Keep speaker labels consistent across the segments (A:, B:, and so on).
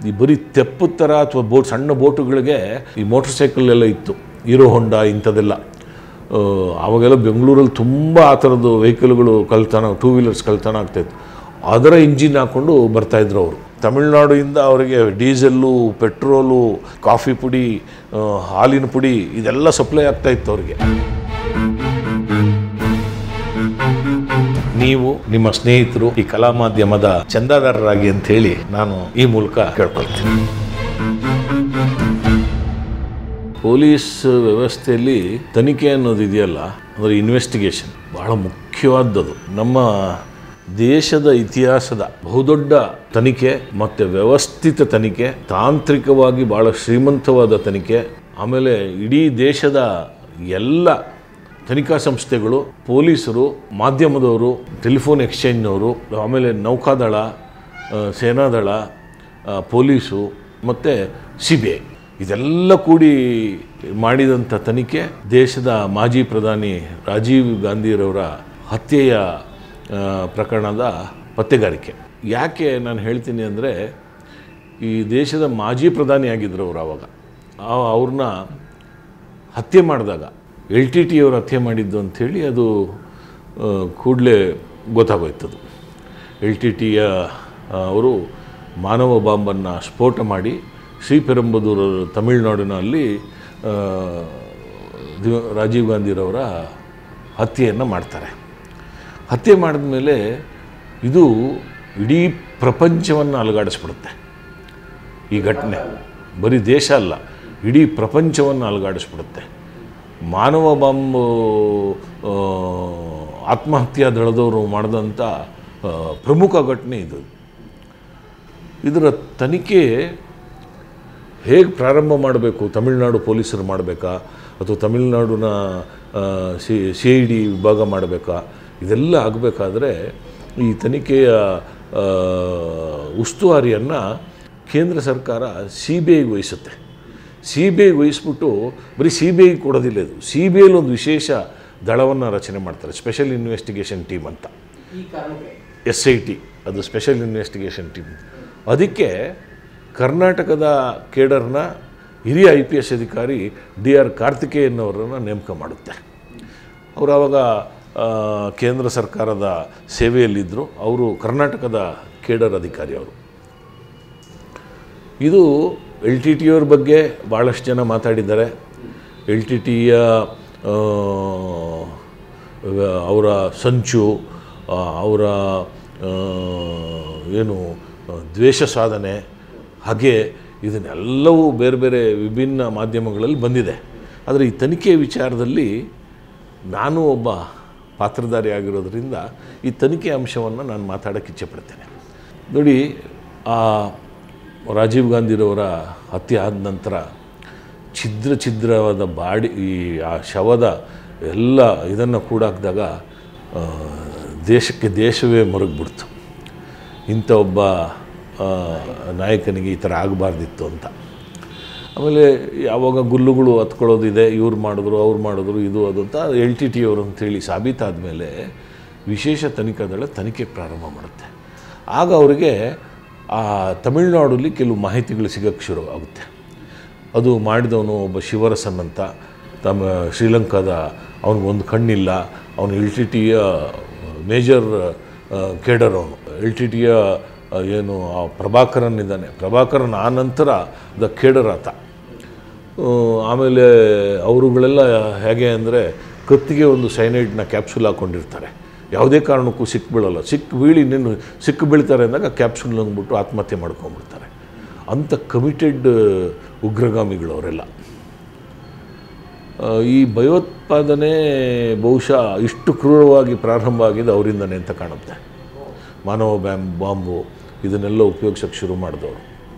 A: ಈ ಬರೀ ತೆಪ್ಪದ ಥರ ಅಥವಾ ಬೋಟ್ ಸಣ್ಣ ಬೋಟುಗಳಿಗೆ ಈ ಮೋಟ್ರ್ ಸೈಕಲ್ ಎಲ್ಲ ಇತ್ತು ಹೀರೋ ಹೊಂಡ ಇಂಥದ್ದೆಲ್ಲ ಆ, ಆವಾಗೆಲ್ಲ ಬೆಂಗಳೂರಲ್ಲಿ ತುಂಬ ಆ ಥರದ್ದು ವೆಹಿಕಲ್ಗಳು ಕಳ್ತನ ಟೂ ವೀಲರ್ಸ್ ಕಳ್ತನ ಆಗ್ತಾಯಿತ್ತು ಅದರ ಇಂಜಿನ್ ಹಾಕ್ಕೊಂಡು ಬರ್ತಾಯಿದ್ರು ಅವರು ತಮಿಳ್ನಾಡಿಂದ ಅವರಿಗೆ ಡೀಸೆಲ್ಲು ಪೆಟ್ರೋಲು ಕಾಫಿ ಪುಡಿ ಆ, ಹಾಲಿನ ಪುಡಿ ಇದೆಲ್ಲ ಸಪ್ಲೈ ಆಗ್ತಾಯಿತ್ತು ಅವರಿಗೆ ನೀವು ನಿಮ್ಮ ಸ್ನೇಹಿತರು ಈ ಕಲಾ ಮಾಧ್ಯಮದ ಚಂದಾದಾರರಾಗಿ ಅಂತ ಹೇಳಿ ನಾನು ಈ ಮೂಲಕ ಕೇಳ್ಕೊಳ್ತೀನಿ ಪೊಲೀಸ್ ವ್ಯವಸ್ಥೆಯಲ್ಲಿ ತನಿಖೆ ಅನ್ನೋದು ಇದೆಯಲ್ಲ ಅಂದರೆ ಇನ್ವೆಸ್ಟಿಗೇಷನ್ ಬಹಳ ಮುಖ್ಯವಾದದ್ದು ನಮ್ಮ ದೇಶದ ಇತಿಹಾಸದ ಬಹುದೊಡ್ಡ ತನಿಖೆ ಮತ್ತು ವ್ಯವಸ್ಥಿತ ತನಿಖೆ ತಾಂತ್ರಿಕವಾಗಿ ಭಾಳ ಶ್ರೀಮಂತವಾದ ತನಿಖೆ ಆಮೇಲೆ ಇಡೀ ದೇಶದ ಎಲ್ಲ ತನಿಖಾ ಸಂಸ್ಥೆಗಳು ಪೊಲೀಸರು ಮಾಧ್ಯಮದವರು ಟೆಲಿಫೋನ್ ಎಕ್ಸ್ಚೇಂಜ್ನವರು ಆಮೇಲೆ ನೌಕಾದಳ ಆ, ಸೇನಾದಳ ಆ, ಪೊಲೀಸು ಮತ್ತು ಸಿ ಬಿ ಐ ಇದೆಲ್ಲ ಕೂಡಿ ಮಾಡಿದಂಥ ತನಿಖೆ ದೇಶದ ಮಾಜಿ ಪ್ರಧಾನಿ ರಾಜೀವ್ ಗಾಂಧಿರವರ ಹತ್ಯೆಯ ಆ, ಪ್ರಕರಣದ ಪತ್ತೆಗಾರಿಕೆ ಯಾಕೆ ನಾನು ಹೇಳ್ತೀನಿ ಅಂದರೆ ಈ ದೇಶದ ಮಾಜಿ ಪ್ರಧಾನಿ ಆಗಿದ್ದರು ಅವರು ಆವಾಗ ಆ- ಅವ್ರನ್ನ ಹತ್ಯೆ ಮಾಡಿದಾಗ ಎಲ್ ಟಿ ಟಿ ಅವರು ಹತ್ಯೆ ಮಾಡಿದ್ದು ಅಂಥೇಳಿ ಅದು ಕೂಡಲೇ ಗೊತ್ತಾಗೋಯ್ತದು ಎಲ್ ಟಿ ಟಿಯ ಅವರು ಮಾನವ ಬಾಂಬನ್ನು ಸ್ಫೋಟ ಮಾಡಿ ಶ್ರೀಪೆರಂಬದೂರು ತಮಿಳುನಾಡಿನಲ್ಲಿ ಆ, ದಿವ- ರಾಜೀವ್ ಗಾಂಧಿರವರ ಹತ್ಯೆಯನ್ನು ಮಾಡ್ತಾರೆ ಹತ್ಯೆ ಮಾಡಿದ ಮೇಲೆ ಇದು ಇಡೀ ಪ್ರಪಂಚವನ್ನು ಅಲುಗಾಡಿಸ್ಬಿಡುತ್ತೆ ಈ ಘಟನೆ ಬರೀ ದೇಶ ಅಲ್ಲ ಇಡೀ ಪ್ರಪಂಚವನ್ನು ಅಲುಗಾಡಿಸ್ಬಿಡುತ್ತೆ ಮಾನವ ಬಾಂಬ್ ಆ, ಆತ್ಮಹತ್ಯಾ ದಳದವರು ಮಾಡಿದಂಥ ಆ, ಪ್ರಮುಖ ಘಟನೆ ಇದು ಇದರ ತನಿಖೆ ಹೇಗೆ ಪ್ರಾರಂಭ ಮಾಡಬೇಕು ತಮಿಳುನಾಡು ಪೊಲೀಸರು ಮಾಡಬೇಕಾ ಅಥವಾ ತಮಿಳುನಾಡಿನ ಸಿ ಸಿ ಐ ಡಿ ವಿಭಾಗ ಮಾಡಬೇಕಾ ಇದೆಲ್ಲ ಆಗಬೇಕಾದ್ರೆ ಈ ತನಿಖೆಯ ಆ, ಉಸ್ತುವಾರಿಯನ್ನು ಕೇಂದ್ರ ಸರ್ಕಾರ ಸಿ ಬಿ ಐಗೆ ವಹಿಸುತ್ತೆ ಸಿ ಬಿ ಐಗೆ ವಹಿಸ್ಬಿಟ್ಟು ಬರೀ ಸಿ ಬಿ ಐಗೆ ಕೊಡೋದಿಲ್ಲ ಇದು ಸಿ ಬಿ ಐಲಿ ಒಂದು ವಿಶೇಷ ದಳವನ್ನು ರಚನೆ ಮಾಡ್ತಾರೆ ಸ್ಪೆಷಲ್ ಇನ್ವೆಸ್ಟಿಗೇಷನ್ ಟೀಮ್ ಅಂತ ಎಸ್ ಐ ಟಿ ಅದು ಸ್ಪೆಷಲ್ ಇನ್ವೆಸ್ಟಿಗೇಷನ್ ಟೀಮ್ ಅದಕ್ಕೆ ಕರ್ನಾಟಕದ ಕೇಡರ್ನ ಹಿರಿಯ ಐ ಪಿ ಎಸ್ ಅಧಿಕಾರಿ ಡಿ ಆರ್ ಕಾರ್ತಿಕೇಯನ್ ಅವರನ್ನು ನೇಮಕ ಮಾಡುತ್ತೆ ಅವರು ಆವಾಗ ಆ, ಕೇಂದ್ರ ಸರ್ಕಾರದ ಸೇವೆಯಲ್ಲಿದ್ದರು ಅವರು ಕರ್ನಾಟಕದ ಕೇಡರ್ ಅಧಿಕಾರಿ ಅವರು ಇದು ಎಲ್ ಟಿ ಟಿ ಅವ್ರ ಬಗ್ಗೆ ಭಾಳಷ್ಟು ಜನ ಮಾತಾಡಿದ್ದಾರೆ ಎಲ್ ಟಿ ಟಿಯ ಅವರ ಸಂಚು ಆ, ಅವರ ಆ, ಏನು ಆ, ದ್ವೇಷ ಸಾಧನೆ ಹಾಗೆ ಇದನ್ನೆಲ್ಲವೂ ಬೇರೆ ಬೇರೆ ವಿಭಿನ್ನ ಮಾಧ್ಯಮಗಳಲ್ಲಿ ಬಂದಿದೆ ಆದರೆ ಈ ತನಿಖೆ ವಿಚಾರದಲ್ಲಿ ನಾನು ಒಬ್ಬ ಪಾತ್ರಧಾರಿ ಆಗಿರೋದ್ರಿಂದ ಈ ತನಿಖೆ ಅಂಶವನ್ನು ನಾನು ಮಾತಾಡೋಕ್ಕೆ ಇಚ್ಛೆಪಡ್ತೇನೆ ನೋಡಿ ಆ ರಾಜೀವ್ ಗಾಂಧಿರವರ ಹತ್ಯೆ ಆದ ನಂತರ ಛಿದ್ರ ಛಿದ್ರವಾದ ಬಾಡಿ ಈ ಆ ಶವದ ಎಲ್ಲ ಇದನ್ನು ಕೂಡಾಕಿದಾಗ ಆ, ದೇಶಕ್ಕೆ ದೇಶವೇ ಮರುಗ್ಬಿಡ್ತು ಇಂಥ ಒಬ್ಬ ಆ, ನಾಯಕನಿಗೆ ಈ ಥರ ಆಗಬಾರ್ದಿತ್ತು ಅಂತ ಆಮೇಲೆ ಯಾವಾಗ ಗುಲ್ಲುಗಳು ಹತ್ಕೊಳ್ಳೋದಿದೆ ಇವ್ರು ಮಾಡಿದ್ರು ಅವ್ರು ಮಾಡಿದ್ರು ಇದು ಅದು ಅಂತ ಎಲ್ ಟಿ ಟಿ ಅವರು ಅಂತೇಳಿ ಸಾಬೀತಾದ ಮೇಲೆ ವಿಶೇಷ ತನಿಖಾ ದಳ ತನಿಖೆ ಪ್ರಾರಂಭ ಮಾಡುತ್ತೆ ಆಗ ಅವರಿಗೆ ಆ ತಮಿಳುನಾಡಲ್ಲಿ ಕೆಲವು ಮಾಹಿತಿಗಳು ಸಿಗೋಕ್ಕೆ ಶುರು ಆಗುತ್ತೆ ಅದು ಮಾಡಿದವನು ಒಬ್ಬ ಶಿವರಸನ್ ಅಂತ ತಮ್ಮ ಶ್ರೀಲಂಕಾದ ಅವನಿಗೊಂದು ಕಣ್ಣಿಲ್ಲ ಅವನು ಎಲ್ ಟಿ ಟಿಯ ಮೇಜರ್ ಕೇಡರ್ ಅವನು ಎಲ್ ಟಿ ಟಿಯ ಏನು ಆ ಪ್ರಭಾಕರನ್ ಇದ್ದಾನೆ ಪ್ರಭಾಕರನ್ ಆ ನಂತರ ದ ಕೇಡರ್ ಆತ ಆ, ಆಮೇಲೆ ಅವರುಗಳೆಲ್ಲ ಹೇಗೆ ಅಂದರೆ ಕತ್ತಿಗೆ ಒಂದು ಸೈನೈಡ್ನ ಕ್ಯಾಪ್ಸೂಲ್ ಹಾಕ್ಕೊಂಡಿರ್ತಾರೆ ಯಾವುದೇ ಕಾರಣಕ್ಕೂ ಸಿಕ್ಕು ಬೀಳಲ್ಲ ಸಿಕ್ಕು ಬೀಳಿ ಇನ್ನೇನು ಸಿಕ್ಕು ಬೀಳ್ತಾರೆ ಅಂದಾಗ ಕ್ಯಾಪ್ಸೂಲ್ ನುಂಗ್ಬಿಟ್ಟು ಆತ್ಮಹತ್ಯೆ ಮಾಡ್ಕೊಂಡ್ಬಿಡ್ತಾರೆ ಅಂಥ ಕಮಿಟೆಡ್ ಉಗ್ರಗಾಮಿಗಳು ಅವರೆಲ್ಲ ಆ, ಈ ಭಯೋತ್ಪಾದನೆ ಬಹುಶಃ ಇಷ್ಟು ಕ್ರೂರವಾಗಿ ಪ್ರಾರಂಭ ಆಗಿದೆ ಅವರಿಂದನೇ ಅಂತ ಕಾಣುತ್ತೆ ಮಾನವ ಬ್ಯಾಮ್ ಬಾಂಬು ಇದನ್ನೆಲ್ಲ ಉಪಯೋಗಿಸೋಕ್ಕೆ ಶುರು ಮಾಡಿದವರು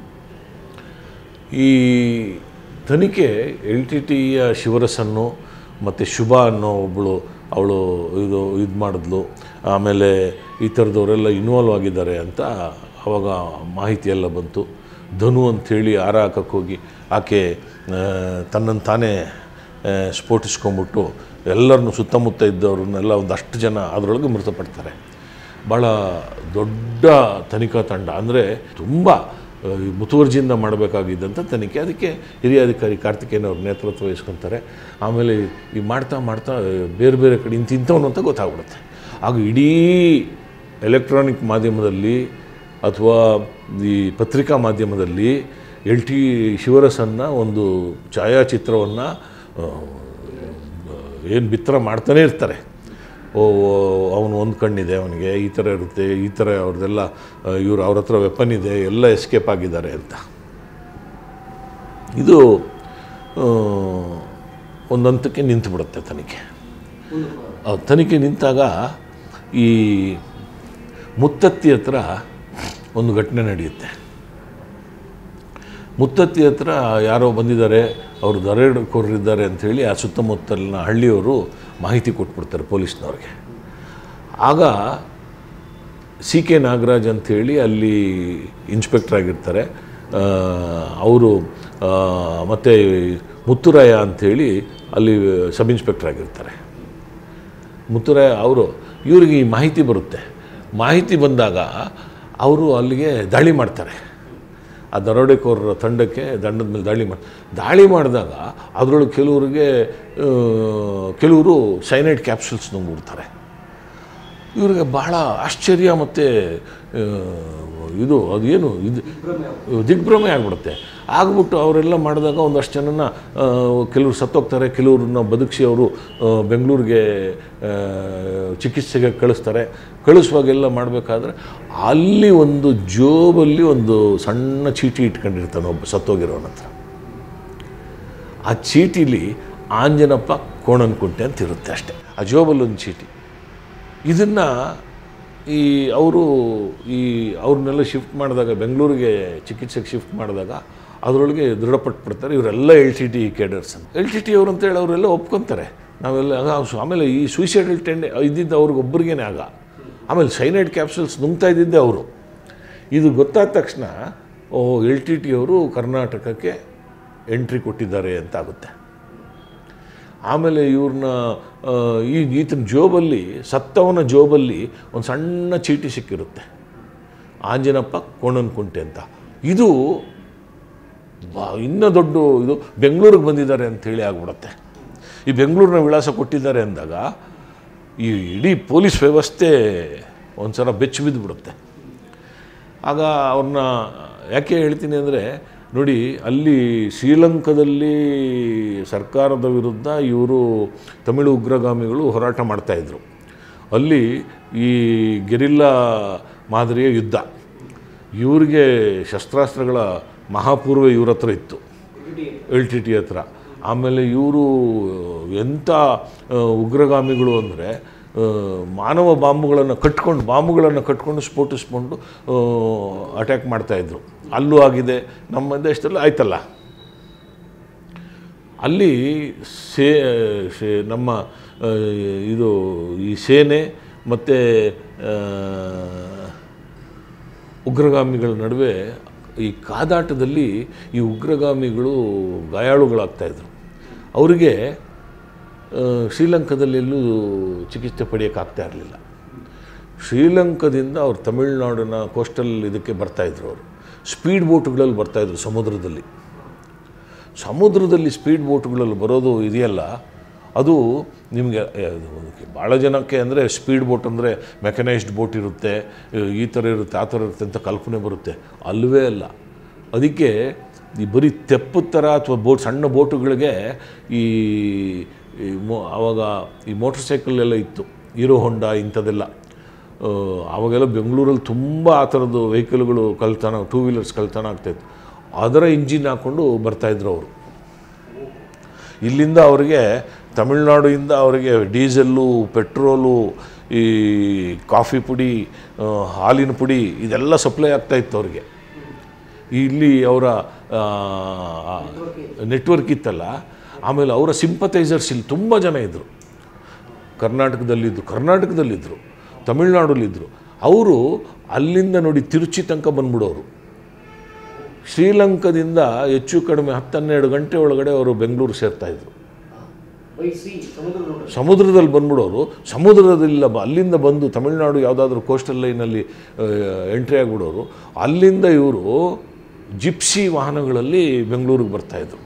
A: ಈ ತನಿಖೆ ಎಲ್ ಟಿ ಟಿಯ ಶಿವರಸನ್ನು ಮತ್ತು ಶುಭ ಅನ್ನೋ ಒಬ್ಬಳು ಅವಳು ಇದು ಇದು ಮಾಡಿದ್ಲು ಆಮೇಲೆ ಈ ಥರದವರೆಲ್ಲ ಇನ್ವಾಲ್ವ್ ಆಗಿದ್ದಾರೆ ಅಂತ ಆವಾಗ ಮಾಹಿತಿ ಎಲ್ಲ ಬಂತು ಧನು ಅಂಥೇಳಿ ಆರ ಹಾಕಕ್ಕೆ ಹೋಗಿ ಆಕೆ ಆ, ತನ್ನನ್ನು ತಾನೇ ಆ, ಸ್ಫೋಟಿಸ್ಕೊಂಬಿಟ್ಟು ಎಲ್ಲರನ್ನು ಸುತ್ತಮುತ್ತ ಇದ್ದವ್ರನ್ನೆಲ್ಲ ಒಂದಷ್ಟು ಜನ ಅದರೊಳಗೆ ಮೃತಪಡ್ತಾರೆ ಭಾಳ ದೊಡ್ಡ ತನಿಖಾ ತಂಡ ಅಂದರೆ ತುಂಬ ಆ, ಈ ಮುತುವರ್ಜಿಯಿಂದ ಮಾಡಬೇಕಾಗಿದ್ದಂಥ ತನಿಖೆ ಅದಕ್ಕೆ ಹಿರಿಯ ಅಧಿಕಾರಿ ಕಾರ್ತಿಕೇಯನ್ ಅವ್ರ ನೇತೃತ್ವ ವಹಿಸ್ಕೊತಾರೆ ಆಮೇಲೆ ಈ ಮಾಡ್ತಾ ಮಾಡ್ತಾ ಬೇರೆ ಬೇರೆ ಕಡೆ ಇಂಥ ಇಂಥವನು ಅಂತ ಗೊತ್ತಾಗ್ಬಿಡುತ್ತೆ ಆಗ ಇಡೀ ಎಲೆಕ್ಟ್ರಾನಿಕ್ ಮಾಧ್ಯಮದಲ್ಲಿ ಅಥವಾ ಈ ಪತ್ರಿಕಾ ಮಾಧ್ಯಮದಲ್ಲಿ ಎಲ್ ಟಿ ಶಿವರಸನ್ನ ಒಂದು ಛಾಯಾಚಿತ್ರವನ್ನು ಏನು ಬಿತ್ತರ ಮಾಡ್ತಾನೆ ಇರ್ತಾರೆ ಓ ಅವನು ಒಂದು ಕಣ್ಣಿದೆ ಅವನಿಗೆ ಈ ಥರ ಇರುತ್ತೆ ಈ ಥರ ಅವ್ರದ್ದೆಲ್ಲ ಇವರು ಅವ್ರ ಹತ್ರ ವೆಪನ್ ಇದೆ ಎಲ್ಲ ಎಸ್ಕೇಪ್ ಆಗಿದ್ದಾರೆ ಅಂತ ಇದು ಆ, ಒಂದು ಹಂತಕ್ಕೆ ನಿಂತು ಬಿಡುತ್ತೆ ತನಿಖೆ ಆ ತನಿಖೆ ನಿಂತಾಗ ಈ ಮುತ್ತತ್ತಿ ಹತ್ರ ಒಂದು ಘಟನೆ ನಡೆಯುತ್ತೆ ಮುತ್ತತ್ತಿ ಹತ್ರ ಯಾರೋ ಬಂದಿದ್ದಾರೆ ಅವರು ದರೋಡೆಕೋರರಿದ್ದಾರೆ ಅಂಥೇಳಿ ಆ ಸುತ್ತಮುತ್ತಲಿನ ಹಳ್ಳಿಯವರು ಮಾಹಿತಿ ಕೊಟ್ಬಿಡ್ತಾರೆ ಪೊಲೀಸ್ನವ್ರಿಗೆ ಆಗ ಸಿ ಕೆ ನಾಗರಾಜ್ ಅಂಥೇಳಿ ಅಲ್ಲಿ ಇನ್ಸ್ಪೆಕ್ಟರ್ ಆಗಿರ್ತಾರೆ ಅವರು ಮತ್ತು ಮುತ್ತುರಾಯ ಅಂಥೇಳಿ ಅಲ್ಲಿ ಸಬ್ ಇನ್ಸ್ಪೆಕ್ಟರ್ ಆಗಿರ್ತಾರೆ ಮುತ್ತುರಾಯ ಅವರು ಇವರಿಗೆ ಈ ಮಾಹಿತಿ ಬರುತ್ತೆ ಮಾಹಿತಿ ಬಂದಾಗ ಅವರು ಅಲ್ಲಿಗೆ ದಾಳಿ ಮಾಡ್ತಾರೆ ಆ ದರೋಡೆಕೋರರ ತಂಡಕ್ಕೆ ದಂಡದ ಮೇಲೆ ದಾಳಿ ಮಾಡಿ ದಾಳಿ ಮಾಡಿದಾಗ ಅದರೊಳಗೆ ಕೆಲವರಿಗೆ ಆ, ಕೆಲವರು ಸೈನೈಡ್ ಕ್ಯಾಪ್ಸುಲ್ಸ್ ನುಂಗ್ಬಿಡ್ತಾರೆ ಇವರಿಗೆ ಬಹಳ ಆಶ್ಚರ್ಯ ಮತ್ತು ಇದು ಅದೇನು ಇದು ದಿಗ್ಭ್ರಮೆ ಆಗಿಬಿಡುತ್ತೆ ಆಗ್ಬಿಟ್ಟು ಅವರೆಲ್ಲ ಮಾಡಿದಾಗ ಒಂದಷ್ಟು ಜನನ ಆ, ಕೆಲವರು ಸತ್ತೋಗ್ತಾರೆ ಕೆಲವ್ರನ್ನ ಬದುಕಿಸಿ ಅವರು ಆ, ಬೆಂಗಳೂರಿಗೆ ಆ, ಚಿಕಿತ್ಸೆಗೆ ಕಳಿಸ್ತಾರೆ ಕಳಿಸುವಾಗೆಲ್ಲ ಮಾಡಬೇಕಾದ್ರೆ ಅಲ್ಲಿ ಒಂದು ಜೋಬಲ್ಲಿ ಒಂದು ಸಣ್ಣ ಚೀಟಿ ಇಟ್ಕೊಂಡಿರ್ತಾನೆ ಒಬ್ಬ ಸತ್ತೋಗಿರೋನ ಹತ್ರ ಆ ಚೀಟಿಲಿ ಆಂಜನಪ್ಪ ಕೋಣನ್ಕುಂಟೆ ಅಂತ ಇರುತ್ತೆ ಅಷ್ಟೇ ಆ ಜೋಬಲ್ಲಿ ಒಂದು ಚೀಟಿ ಇದನ್ನು ಈ ಅವರು ಈ ಅವ್ರನ್ನೆಲ್ಲ ಶಿಫ್ಟ್ ಮಾಡಿದಾಗ ಬೆಂಗಳೂರಿಗೆ ಚಿಕಿತ್ಸೆಗೆ ಶಿಫ್ಟ್ ಮಾಡಿದಾಗ ಅದರೊಳಗೆ ದೃಢಪಟ್ಬಿಡ್ತಾರೆ ಇವರೆಲ್ಲ ಎಲ್ ಟಿ ಟಿ ಕೇಡರ್ಸ್ ಅಂತ ಎಲ್ ಟಿ ಟಿ ಅವರು ಅಂತೇಳಿ ಅವರೆಲ್ಲ ಒಪ್ಕೊತಾರೆ ನಾವೆಲ್ಲ ಆಗ ಸು- ಆಮೇಲೆ ಈ ಸೂಸೈಡಲ್ ಟೆಂಡೆ ಇದ್ದಿದ್ದು ಅವ್ರಿಗೊಬ್ಬರಿಗೇನೆ ಆಗ ಆಮೇಲೆ ಸೈನೈಡ್ ಕ್ಯಾಪ್ಸುಲ್ಸ್ ನುಂಗ್ತಾ ಇದ್ದಿದ್ದೆ ಅವರು ಇದು ಗೊತ್ತಾದ ತಕ್ಷಣ ಓ ಎಲ್ ಟಿ ಟಿ ಅವರು ಕರ್ನಾಟಕಕ್ಕೆ ಎಂಟ್ರಿ ಕೊಟ್ಟಿದ್ದಾರೆ ಅಂತ ಆಗುತ್ತೆ ಆಮೇಲೆ ಇವ್ರನ್ನ ಆ, ಈ ಈತನ ಜೋಬಲ್ಲಿ ಸತ್ತವನ ಜೋಬಲ್ಲಿ ಒಂದು ಸಣ್ಣ ಚೀಟಿ ಸಿಕ್ಕಿರುತ್ತೆ ಆಂಜನಪ್ಪ ಕೋಣನ್ಕುಂಟೆ ಅಂತ ಇದು ಬಾ ಇನ್ನೂ ದೊಡ್ಡ ಇದು ಬೆಂಗಳೂರಿಗೆ ಬಂದಿದ್ದಾರೆ ಅಂಥೇಳಿ ಆಗ್ಬಿಡುತ್ತೆ ಈ ಬೆಂಗಳೂರಿನ ವಿಳಾಸ ಕೊಟ್ಟಿದ್ದಾರೆ ಅಂದಾಗ ಈ ಇಡೀ ಪೊಲೀಸ್ ವ್ಯವಸ್ಥೆ ಒಂದ್ಸಲ ಬೆಚ್ಚಿ ಬಿದ್ದುಬಿಡುತ್ತೆ ಆಗ ಅವ್ರನ್ನ ಯಾಕೆ ಹೇಳ್ತೀನಿ ಅಂದರೆ ನೋಡಿ ಅಲ್ಲಿ ಶ್ರೀಲಂಕಾದಲ್ಲಿ ಸರ್ಕಾರದ ವಿರುದ್ಧ ಇವರು ತಮಿಳು ಉಗ್ರಗಾಮಿಗಳು ಹೋರಾಟ ಮಾಡ್ತಾಯಿದ್ರು ಅಲ್ಲಿ ಈ ಗೆರಿಲ್ಲಾ ಮಾದರಿಯ ಯುದ್ಧ ಇವ್ರಿಗೆ ಶಸ್ತ್ರಾಸ್ತ್ರಗಳ ಮಹಾಪೂರ್ವ ಇವ್ರ ಹತ್ರ ಇತ್ತು ಎಲ್ ಟಿ ಟಿ ಹತ್ರ ಆಮೇಲೆ ಇವರು ಎಂಥ ಆ, ಉಗ್ರಗಾಮಿಗಳು ಅಂದರೆ ಮಾನವ ಬಾಂಬುಗಳನ್ನು ಕಟ್ಕೊಂಡು ಬಾಂಬುಗಳನ್ನು ಕಟ್ಕೊಂಡು ಸ್ಫೋಟಿಸ್ಕೊಂಡು ಅಟ್ಯಾಕ್ ಮಾಡ್ತಾಯಿದ್ರು ಅಲ್ಲೂ ಆಗಿದೆ ನಮ್ಮ ದೇಶದಲ್ಲೂ ಆಯ್ತಲ್ಲ ಅಲ್ಲಿ ಸೇ ಸೇ- ನಮ್ಮ ಆ, ಇದು ಈ ಸೇನೆ ಮತ್ತು ಉಗ್ರಗಾಮಿಗಳ ನಡುವೆ ಈ ಕಾದಾಟದಲ್ಲಿ ಈ ಉಗ್ರಗಾಮಿಗಳು ಗಾಯಾಳುಗಳಾಗ್ತಾಯಿದ್ರು ಅವರಿಗೆ ಆ, ಶ್ರೀಲಂಕಾದಲ್ಲಿ ಎಲ್ಲೂ ಚಿಕಿತ್ಸೆ ಪಡೆಯೋಕ್ಕಾಗ್ತಾ ಇರಲಿಲ್ಲ ಶ್ರೀಲಂಕಾದಿಂದ ಅವ್ರು ತಮಿಳುನಾಡಿನ ಕೋಸ್ಟಲ್ ಇದಕ್ಕೆ ಬರ್ತಾಯಿದ್ರು ಅವರು ಸ್ಪೀಡ್ ಬೋಟ್ಗಳಲ್ಲಿ ಬರ್ತಾಯಿದ್ರು ಸಮುದ್ರದಲ್ಲಿ ಸಮುದ್ರದಲ್ಲಿ ಸ್ಪೀಡ್ ಬೋಟ್ಗಳಲ್ಲಿ ಬರೋದು ಇದೆಯಲ್ಲ ಅದು ನಿಮಗೆ ಭಾಳ ಜನಕ್ಕೆ ಅಂದರೆ ಸ್ಪೀಡ್ ಬೋಟ್ ಅಂದರೆ ಮೆಕನೈಸ್ಡ್ ಬೋಟ್ ಇರುತ್ತೆ ಈ ಥರ ಇರುತ್ತೆ ಆ ಥರ ಇರುತ್ತೆ ಅಂತ ಕಲ್ಪನೆ ಬರುತ್ತೆ ಅಲ್ಲವೇ ಅಲ್ಲ ಅದಕ್ಕೆ ಈ ಬರೀ ತೆಪ್ಪದ ಥರ ಅಥವಾ ಬೋಟ್ ಸಣ್ಣ ಬೋಟುಗಳಿಗೆ ಈ ಈ ಮೋ ಆವಾಗ ಈ ಮೋಟ್ರ್ ಸೈಕಲ್ ಎಲ್ಲ ಇತ್ತು ಹೀರೋ ಹೊಂಡಾ ಇಂಥದ್ದೆಲ್ಲ ಆ, ಆವಾಗೆಲ್ಲ ಬೆಂಗಳೂರಲ್ಲಿ ತುಂಬ ಆ ಥರದ್ದು ವೆಹಿಕಲ್ಗಳು ಕಳ್ತನ ಟೂ ವೀಲರ್ಸ್ ಕಳ್ತನ ಆಗ್ತಾಯಿತ್ತು ಅದರ ಇಂಜಿನ್ ಹಾಕ್ಕೊಂಡು ಬರ್ತಾಯಿದ್ರು ಅವರು ಇಲ್ಲಿಂದ ಅವರಿಗೆ ತಮಿಳ್ನಾಡಿಂದ ಅವರಿಗೆ ಡೀಸೆಲ್ಲು ಪೆಟ್ರೋಲು ಈ ಕಾಫಿ ಪುಡಿ ಆ, ಹಾಲಿನ ಪುಡಿ ಇದೆಲ್ಲ ಸಪ್ಲೈ ಆಗ್ತಾ ಇತ್ತು ಅವ್ರಿಗೆ ಇಲ್ಲಿ ಅವರ ನೆಟ್ವರ್ಕ್ ಇತ್ತಲ್ಲ ಆಮೇಲೆ ಅವರ ಸಿಂಪತೈಸರ್ಸ್ ಇಲ್ಲಿ ತುಂಬ ಜನ ಇದ್ದರು ಕರ್ನಾಟಕದಲ್ಲಿದ್ದರು ಕರ್ನಾಟಕದಲ್ಲಿದ್ದರು ತಮಿಳ್ನಾಡಲ್ಲಿದ್ದರು ಅವರು ಅಲ್ಲಿಂದ ನೋಡಿ ತಿರುಚಿ ತನಕ ಬಂದ್ಬಿಡೋರು ಶ್ರೀಲಂಕಾದಿಂದ ಹೆಚ್ಚು ಕಡಿಮೆ ಹತ್ತನ್ನೆರಡು ಗಂಟೆ ಒಳಗಡೆ ಅವರು ಬೆಂಗಳೂರು ಸೇರ್ತಾಯಿದ್ರು
B: ಬೈ ಸಿ ಸಮುದ್ರ ನೋಡ್ರಿ
A: ಸಮುದ್ರದಲ್ಲಿ ಬಂದ್ಬಿಡೋರು ಸಮುದ್ರದಲ್ಲ ಬ- ಅಲ್ಲಿಂದ ಬಂದು ತಮಿಳ್ನಾಡು ಯಾವುದಾದ್ರೂ ಕೋಸ್ಟಲ್ ಲೈನಲ್ಲಿ ಎಂಟ್ರಿ ಆಗಿಬಿಡೋರು ಅಲ್ಲಿಂದ ಇವರು ಜಿಪ್ಸಿ ವಾಹನಗಳಲ್ಲಿ ಬೆಂಗಳೂರಿಗೆ ಬರ್ತಾಯಿದ್ರು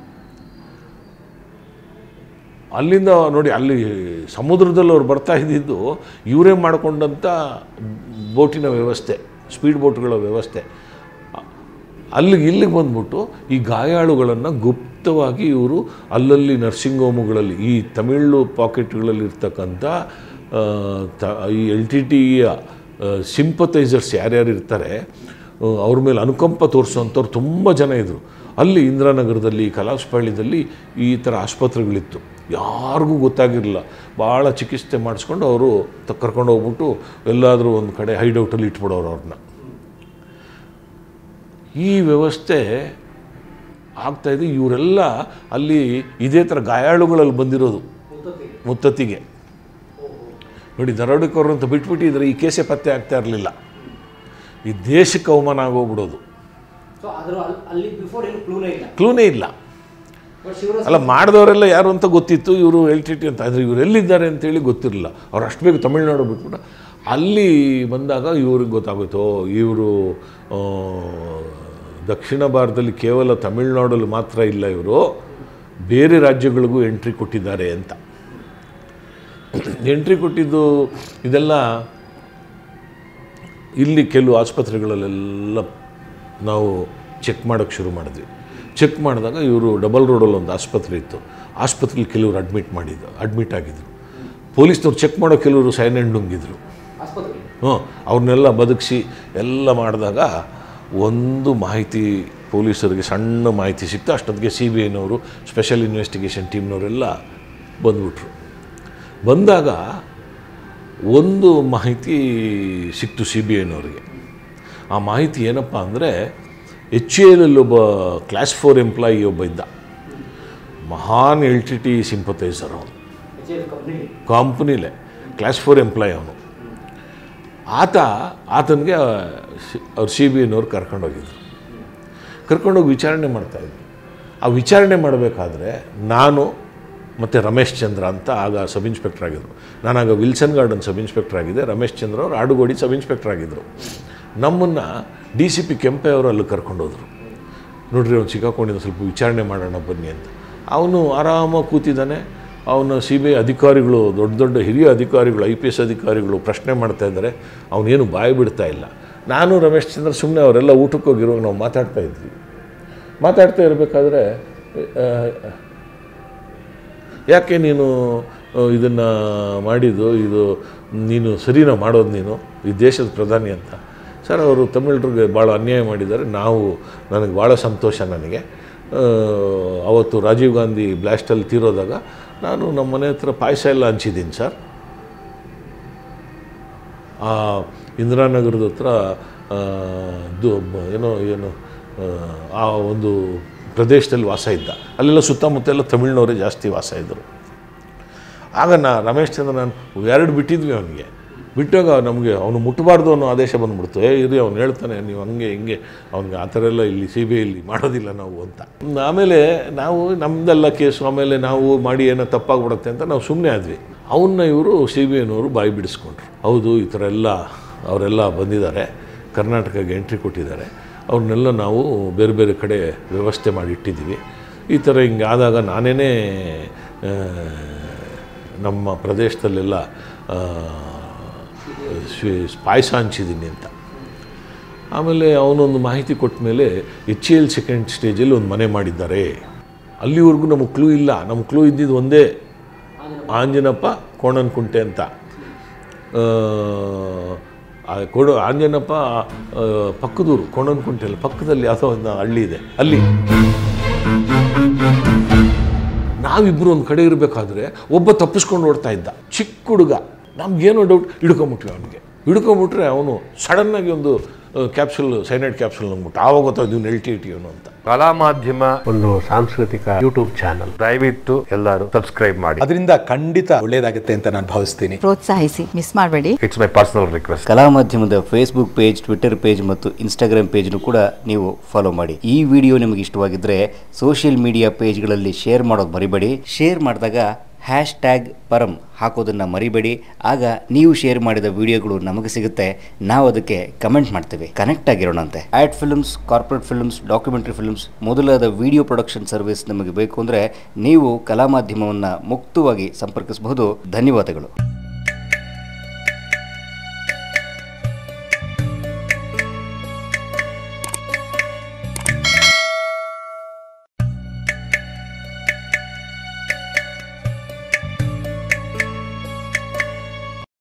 A: ಅಲ್ಲಿಂದ ನೋಡಿ ಅಲ್ಲಿ ಸಮುದ್ರದಲ್ಲಿ ಅವ್ರು ಬರ್ತಾ ಇದ್ದಿದ್ದು ಇವರೇ ಮಾಡಿಕೊಂಡಂಥ ಬೋಟಿನ ವ್ಯವಸ್ಥೆ ಸ್ಪೀಡ್ ಬೋಟ್ಗಳ ವ್ಯವಸ್ಥೆ ಅಲ್ಲಿಗೆ ಇಲ್ಲಿಗೆ ಬಂದ್ಬಿಟ್ಟು ಈ ಗಾಯಾಳುಗಳನ್ನು ಗುಪ್ತವಾಗಿ ಇವರು ಅಲ್ಲಲ್ಲಿ ನರ್ಸಿಂಗ್ ಹೋಮ್ಗಳಲ್ಲಿ ಈ ತಮಿಳು ಪಾಕೆಟ್ಗಳಲ್ಲಿ ಇರ್ತಕ್ಕಂಥ ಆ, ತ ಈ ಎಲ್ ಟಿ ಟಿಯ ಸಿಂಪತೈಸರ್ಸ್ ಯಾರ್ಯಾರು ಇರ್ತಾರೆ ಆ, ಅವ್ರ ಮೇಲೆ ಅನುಕಂಪ ತೋರಿಸೋಂಥವ್ರು ತುಂಬ ಜನ ಇದ್ದರು ಅಲ್ಲಿ ಇಂದಿರಾನಗರದಲ್ಲಿ ಕಲಾಸಪಾಳ್ಯದಲ್ಲಿ ಈ ಥರ ಆಸ್ಪತ್ರೆಗಳಿತ್ತು ಯಾರಿಗೂ ಗೊತ್ತಾಗಿರಲಿಲ್ಲ ಭಾಳ ಚಿಕಿತ್ಸೆ ಮಾಡಿಸ್ಕೊಂಡು ಅವರು ತ ಕರ್ಕೊಂಡು ಹೋಗ್ಬಿಟ್ಟು ಎಲ್ಲಾದರೂ ಒಂದು ಕಡೆ ಹೈಡೌಟಲ್ಲಿ ಇಟ್ಬಿಡೋರು ಅವ್ರನ್ನ ಈ ವ್ಯವಸ್ಥೆ ಆಗ್ತಾಯಿದೆ ಇವರೆಲ್ಲ ಅಲ್ಲಿ ಇದೇ ಥರ ಗಾಯಾಳುಗಳಲ್ಲಿ ಬಂದಿರೋದು
B: ಮುತ್ತತ್ತಿ
A: ಮುತ್ತತ್ತಿಗೆ ನೋಡಿ ದರೋಡೆಕೋರು ಅಂತ ಬಿಟ್ಬಿಟ್ಟಿದ್ರೆ ಈ ಕೇಸೇ ಪತ್ತೆ ಆಗ್ತಾ ಇರಲಿಲ್ಲ ಈ ದೇಶಕ್ಕೆ ಅವಮಾನ ಆಗೋಗ್ಬಿಡೋದು
B: ಸೊ ಅದ್ರ ಅಲ್- ಅಲ್ಲಿ ಬಿಫೋರ್ ಏನು ಕ್ಲೂನೇ ಇಲ್ಲ
A: ಕ್ಲೂನೇ ಇಲ್ಲ
B: ಬಟ್ ಶಿವರಾಜ್
A: ಅಲ್ಲ ಮಾಡಿದವರೆಲ್ಲ ಯಾರು ಅಂತ ಗೊತ್ತಿತ್ತು ಇವರು ಎಲ್ ಟಿ ಟಿ ಅಂತ ಆದರೆ ಇವರು ಎಲ್ಲಿದ್ದಾರೆ ಅಂತೇಳಿ ಗೊತ್ತಿರಲಿಲ್ಲ ಅವ್ರು ಅಷ್ಟು ಬೇಗ ತಮಿಳ್ನಾಡು ಬಿಟ್ಬಿಟ್ಟು ಅಲ್ಲಿ ಬಂದಾಗ ಇವ್ರಿಗೆ ಗೊತ್ತಾಗೋಯ್ತು ಇವರು ದಕ್ಷಿಣ ಭಾರತದಲ್ಲಿ ಕೇವಲ ತಮಿಳ್ನಾಡಲ್ಲಿ ಮಾತ್ರ ಇಲ್ಲ ಇವರು ಬೇರೆ ರಾಜ್ಯಗಳಿಗೂ ಎಂಟ್ರಿ ಕೊಟ್ಟಿದ್ದಾರೆ ಅಂತ ಎಂಟ್ರಿ ಕೊಟ್ಟಿದ್ದು ಇದೆಲ್ಲ ಇಲ್ಲಿ ಕೆಲವು ಆಸ್ಪತ್ರೆಗಳಲ್ಲೆಲ್ಲ ನಾವು ಚೆಕ್ ಮಾಡೋಕ್ಕೆ ಶುರು ಮಾಡಿದ್ವಿ ಚೆಕ್ ಮಾಡಿದಾಗ ಇವರು ಡಬಲ್ ರೋಡಲ್ಲಿ ಒಂದು ಆಸ್ಪತ್ರೆ ಇತ್ತು ಆಸ್ಪತ್ರೆಲಿ ಕೆಲವರು ಅಡ್ಮಿಟ್ ಮಾಡಿದ್ದು ಅಡ್ಮಿಟ್ ಆಗಿದ್ದರು ಪೊಲೀಸ್ನವ್ರು ಚೆಕ್ ಮಾಡೋ ಕೆಲವರು ಸೈಲೆಂಟ್ ನುಂಗಿದ್ರು
B: ಆಸ್ಪತ್ರೆ
A: ಹ್ಞೂ ಅವ್ರನ್ನೆಲ್ಲ ಬದುಕಿಸಿ ಎಲ್ಲ ಮಾಡಿದಾಗ ಒಂದು ಮಾಹಿತಿ ಪೊಲೀಸರಿಗೆ ಸಣ್ಣ ಮಾಹಿತಿ ಸಿಕ್ತು ಅಷ್ಟೊತ್ತಿಗೆ ಸಿ ಬಿ ಐನವರು ಸ್ಪೆಷಲ್ ಇನ್ವೆಸ್ಟಿಗೇಷನ್ ಟೀಮ್ನವರೆಲ್ಲ ಬಂದ್ಬಿಟ್ರು ಬಂದಾಗ ಒಂದು ಮಾಹಿತಿ ಸಿಕ್ತು ಸಿ ಬಿ ಐನವರಿಗೆ ಆ ಮಾಹಿತಿ ಏನಪ್ಪ ಅಂದರೆ ಎಚ್ ಎ ಎಲ್ ಒಬ್ಬ ಕ್ಲಾಸ್ ಫೋರ್ ಎಂಪ್ಲಾಯಿ ಒಬ್ಬ ಇದ್ದ ಮಹಾನ್ ಎಲ್ ಟಿ ಟಿ ಸಿಂಪತೈಸರ್ ಅವನು
B: ಎಚ್ ಎಲ್ ಕಂಪ್ನಿ
A: ಕಂಪ್ನಿಲೇ ಕ್ಲಾಸ್ ಫೋರ್ ಎಂಪ್ಲಾಯ್ ಅವನು ಆತ ಆತನಿಗೆ ಅವ್ರು ಸಿ ಬಿ ಐನವ್ರು ಕರ್ಕೊಂಡೋಗಿದ್ರು ಕರ್ಕೊಂಡೋಗಿ ವಿಚಾರಣೆ ಮಾಡ್ತಾಯಿದ್ರು ಆ ವಿಚಾರಣೆ ಮಾಡಬೇಕಾದ್ರೆ ನಾನು ಮತ್ತು ರಮೇಶ್ ಚಂದ್ರ ಅಂತ ಆಗ ಸಬ್ ಇನ್ಸ್ಪೆಕ್ಟರ್ ಆಗಿದ್ದರು ನಾನಾಗ ವಿಲ್ಸನ್ ಗಾರ್ಡನ್ ಸಬ್ ಇನ್ಸ್ಪೆಕ್ಟರ್ ಆಗಿದ್ದೆ ರಮೇಶ್ ಚಂದ್ರ ಅವರು ಆಡುಗೋಡಿ ಸಬ್ ಇನ್ಸ್ಪೆಕ್ಟರ್ ಆಗಿದ್ದರು ನಮ್ಮನ್ನು ಡಿ ಸಿ ಪಿ ಕೆಂಪೆ ಅವರು ಅಲ್ಲಿ ಕರ್ಕೊಂಡೋದ್ರು ನೋಡ್ರಿ ಅವ್ನು ಸಿಕ್ಕಾಕೊಂಡಿದ್ದ ಸ್ವಲ್ಪ ವಿಚಾರಣೆ ಮಾಡೋಣ ಬನ್ನಿ ಅಂತ ಅವನು ಆರಾಮಾಗಿ ಕೂತಿದ್ದಾನೆ ಅವನ ಸಿ ಬಿ ಐ ಅಧಿಕಾರಿಗಳು ದೊಡ್ಡ ದೊಡ್ಡ ಹಿರಿಯ ಅಧಿಕಾರಿಗಳು ಐ ಪಿ ಎಸ್ ಅಧಿಕಾರಿಗಳು ಪ್ರಶ್ನೆ ಮಾಡ್ತಾ ಇದ್ದಾರೆ ಅವನೇನು ಬಾಯಿ ಬಿಡ್ತಾ ಇಲ್ಲ ನಾನು ರಮೇಶ್ ಚಂದ್ರ ಸುಮ್ಮನೆ ಅವರೆಲ್ಲ ಊಟಕ್ಕೆ ಹೋಗಿರುವಾಗ ನಾವು ಮಾತಾಡ್ತಾ ಇದ್ವಿ ಮಾತಾಡ್ತಾ ಇರಬೇಕಾದ್ರೆ ಯಾಕೆ ನೀನು ಇದನ್ನು ಮಾಡಿದ್ದು ಇದು ನೀನು ಸರಿನಾ ಮಾಡೋದು ನೀನು ಈ ದೇಶದ ಪ್ರಧಾನಿ ಅಂತ ಸರ್ ಅವರು ತಮಿಳರಿಗೆ ಭಾಳ ಅನ್ಯಾಯ ಮಾಡಿದ್ದಾರೆ ನಾವು ನನಗೆ ಭಾಳ ಸಂತೋಷ ನನಗೆ ಆ, ಅವತ್ತು ರಾಜೀವ್ ಗಾಂಧಿ ಬ್ಲಾಸ್ಟಲ್ಲಿ ತೀರೋದಾಗ ನಾನು ನಮ್ಮ ಮನೆ ಹತ್ರ ಪಾಯಸ ಎಲ್ಲ ಹಂಚಿದ್ದೀನಿ ಸರ್ ಆ ಇಂದಿರಾನಗರದ ಹತ್ರ ಆ, ದು ಬ- ಏನೋ ಏನು ಆ, ಆ ಒಂದು ಪ್ರದೇಶದಲ್ಲಿ ವಾಸ ಇದ್ದ ಅಲ್ಲೆಲ್ಲ ಸುತ್ತಮುತ್ತ ಎಲ್ಲ ತಮಿಳ್ನವರೇ ಜಾಸ್ತಿ ವಾಸ ಇದ್ದರು ಆಗ ನಾ ರಮೇಶ್ ಚಂದ್ರ ನಾನು ಎರಡು ಬಿಟ್ಟಿದ್ವಿ ಅವನಿಗೆ ಬಿಟ್ಟಾಗ ನಮಗೆ ಅವನು ಮುಟ್ಟಬಾರ್ದು ಅನ್ನೋ ಆದೇಶ ಬಂದ್ಬಿಡ್ತು ಏ ಇರಿ ಅವ್ನು ಹೇಳ್ತಾನೆ ನೀವು ಹಂಗೆ ಹಿಂಗೆ ಅವ್ನಿಗೆ ಆ ಥರ ಎಲ್ಲ ಇಲ್ಲಿ ಸಿ ಬಿ ಐಲಿ ಮಾಡೋದಿಲ್ಲ ನಾವು ಅಂತ ಆಮೇಲೆ ನಾವು ನಮ್ಮದೆಲ್ಲ ಕೇಸು ಆಮೇಲೆ ನಾವು ಮಾಡಿ ಏನೋ ತಪ್ಪಾಗ್ಬಿಡುತ್ತೆ ಅಂತ ನಾವು ಸುಮ್ಮನೆ ಆದ್ವಿ ಅವನ್ನ ಇವರು ಸಿ ಬಿ ಐನವರು ಬಾಯಿ ಬಿಡಿಸ್ಕೊಂಡ್ರು ಹೌದು ಈ ಥರ ಎಲ್ಲ ಅವರೆಲ್ಲ ಬಂದಿದ್ದಾರೆ ಕರ್ನಾಟಕಕ್ಕೆ ಎಂಟ್ರಿ ಕೊಟ್ಟಿದ್ದಾರೆ ಅವ್ರನ್ನೆಲ್ಲ ನಾವು ಬೇರೆ ಬೇರೆ ಕಡೆ ವ್ಯವಸ್ಥೆ ಮಾಡಿ ಇಟ್ಟಿದ್ದೀವಿ ಈ ಥರ ಹಿಂಗೆ ಆದಾಗ ನಾನೇ ನಮ್ಮ ಪ್ರದೇಶದಲ್ಲೆಲ್ಲ ಆ, ಸ್ವೀ- ಪಾಯಸ ಹಂಚಿದ್ದೀನಿ ಅಂತ ಆಮೇಲೆ ಅವನೊಂದು ಮಾಹಿತಿ ಕೊಟ್ಟ ಮೇಲೆ ಎಚ್ ಎಲ್ ಸೆಕೆಂಡ್ ಸ್ಟೇಜಲ್ಲಿ ಒಂದು ಮನೆ ಮಾಡಿದ್ದಾರೆ ಅಲ್ಲಿವರೆಗೂ ನಮಗೆ ಕ್ಲೂ ಇಲ್ಲ ನಮ್ಮ ಕ್ಲೂ ಇದ್ದಿದ್ದು ಒಂದೇ ಆಂಜನಪ್ಪ ಕೋಣನಕುಂಟೆ ಅಂತ ಆ, ಆ ಕೊಡು ಆಂಜನಪ್ಪ ಆ, ಪಕ್ಕದೂರು ಕೋಣನಕುಂಟೆ ಅಲ್ಲ ಪಕ್ಕದಲ್ಲಿ ಯಾವುದೋ ಒಂದು ಹಳ್ಳಿ ಇದೆ ಅಲ್ಲಿ ನಾವಿಬ್ಬರು ಒಂದು ಕಡೆ ಇರಬೇಕಾದ್ರೆ ಒಬ್ಬ ತಪ್ಪಿಸ್ಕೊಂಡು ಓಡ್ತಾ ಇದ್ದ ಚಿಕ್ಕ ಹುಡುಗ ನಮ್ಗೇನೋ ಡೌಟ್ ಹಿಡ್ಕೊಂಬಿಟ್ವಿ ಅವನಿಗೆ ಹಿಡ್ಕೊಂಬಿಟ್ರೆ ಅವನು ಸಡನ್ನಾಗಿ ಒಂದು ಕ್ಯಾಪ್ಸುಲ್ ಸೈನೈಡ್ ಕ್ಯಾಪ್ಸುಲ್ ನಂಬಿಟ್ಟು ಆವಾಗ ಗೊತ್ತಾಯ್ತು ಇವ್ನು ಎಲ್ ಟಿ ಟಿ ಅವನು ಅಂತ
C: ಕಲಾ ಮಾಧ್ಯಮ
D: ಒಂದು ಸಾಂಸ್ಕೃತಿಕ ಯೂಟ್ಯೂಬ್ ಚಾನಲ್
C: ದಯವಿಟ್ಟು ಎಲ್ಲರೂ ಸಬ್ಸ್ಕ್ರೈಬ್ ಮಾಡಿ
E: ಅದರಿಂದ ಖಂಡಿತ ಒಳ್ಳೆಯದಾಗುತ್ತೆ ಅಂತ ನಾನು ಭಾವಿಸ್ತೀನಿ
F: ಪ್ರೋತ್ಸಾಹಿಸಿ ಮಿಸ್ ಮಾಡಬೇಡಿ
C: ಇಟ್ಸ್ ಮೈ ಪರ್ಸನಲ್ ರಿಕ್ವೆಸ್ಟ್
G: ಕಲಾ ಮಾಧ್ಯಮದ ಫೇಸ್ಬುಕ್ ಪೇಜ್ ಟ್ವಿಟರ್ ಪೇಜ್ ಮತ್ತು ಇನ್ಸ್ಟಾಗ್ರಾಮ್ ಪೇಜ್ನು ಕೂಡ ನೀವು ಫಾಲೋ ಮಾಡಿ ಈ ವಿಡಿಯೋ ನಿಮಗೆ ಇಷ್ಟವಾಗಿದ್ದರೆ ಸೋಷಿಯಲ್ ಮೀಡಿಯಾ ಪೇಜ್ಗಳಲ್ಲಿ ಶೇರ್ ಮಾಡೋದು ಮರಿಬೇಡಿ ಶೇರ್ ಮಾಡಿದಾಗ ಹ್ಯಾಶ್ ಟ್ಯಾಗ್ ಪರಂ ಹಾಕೋದನ್ನು ಮರಿಬೇಡಿ ಆಗ ನೀವು ಶೇರ್ ಮಾಡಿದ ವಿಡಿಯೋಗಳು ನಮಗೆ ಸಿಗುತ್ತೆ ನಾವು ಅದಕ್ಕೆ ಕಮೆಂಟ್ ಮಾಡ್ತೇವೆ ಕನೆಕ್ಟ್ ಆಗಿರೋಣಂತೆ ad films corporate films documentary films ಮೊದಲಾದ ವಿಡಿಯೋ ಪ್ರೊಡಕ್ಷನ್ ಸರ್ವಿಸ್ ನಮಗೆ ಬೇಕು ಅಂದರೆ ನೀವು ಕಲಾ ಮಾಧ್ಯಮವನ್ನು ಮುಕ್ತವಾಗಿ ಸಂಪರ್ಕಿಸಬಹುದು ಧನ್ಯವಾದಗಳು